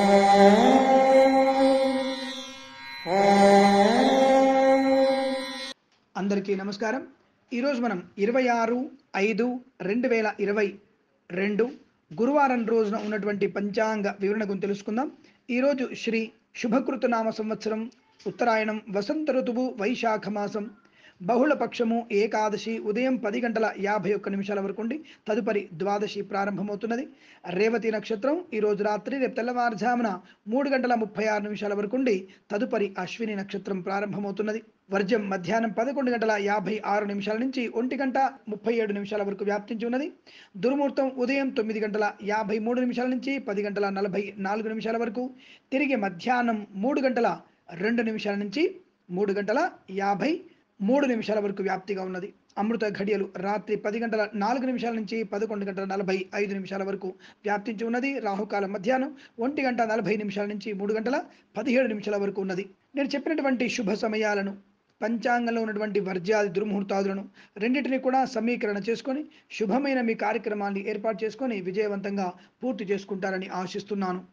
అందరికీ నమస్కారం ఈరోజు మనం ఇరవై ఆరు ఐదు రెండు వేల ఇరవై రెండు గురువారం రోజున ఉన్నటువంటి పంచాంగ వివరణ గురించి తెలుసుకుందాం ఈరోజు శ్రీ శుభకృతనామ సంవత్సరం ఉత్తరాయణం వసంత ఋతువు వైశాఖ మాసం బహుళ పక్షము ఏకాదశి ఉదయం పది గంటల యాభై ఒక్క నిమిషాల వరకు ఉండి తదుపరి ద్వాదశి ప్రారంభమవుతున్నది రేవతి నక్షత్రం ఈరోజు రాత్రి రేపు తెల్లవారుజామున మూడు గంటల ముప్పై ఆరు నిమిషాల వరకు ఉండి తదుపరి అశ్విని నక్షత్రం ప్రారంభమవుతున్నది వర్జం మధ్యాహ్నం పదకొండు గంటల యాభై ఆరు నిమిషాల నుంచి ఒంటి గంట ముప్పై ఏడు నిమిషాల వరకు వ్యాప్తించి ఉన్నది దుర్ముహూర్తం ఉదయం తొమ్మిది గంటల యాభై మూడు నిమిషాల నుంచి పది గంటల నలభై నాలుగు నిమిషాల వరకు తిరిగి మధ్యాహ్నం మూడు గంటల రెండు నిమిషాల నుంచి మూడు గంటల యాభై మూడు నిమిషాల వరకు వ్యాప్తిగా ఉన్నది అమృత ఘడియలు రాత్రి పది గంటల నాలుగు నిమిషాల నుంచి పదకొండు గంటల నలభై ఐదు నిమిషాల వరకు వ్యాప్తించి ఉన్నది రాహుకాలం మధ్యాహ్నం ఒంటి గంట నలభై నిమిషాల నుంచి మూడు గంటల పదిహేడు నిమిషాల వరకు ఉన్నది నేను చెప్పినటువంటి శుభ సమయాలను పంచాంగంలో ఉన్నటువంటి వర్జాది దుర్ముహూర్తాదులను రెండింటిని కూడా సమీకరణ చేసుకొని శుభమైన మీ కార్యక్రమాన్ని ఏర్పాటు చేసుకొని విజయవంతంగా పూర్తి చేసుకుంటారని ఆశిస్తున్నాను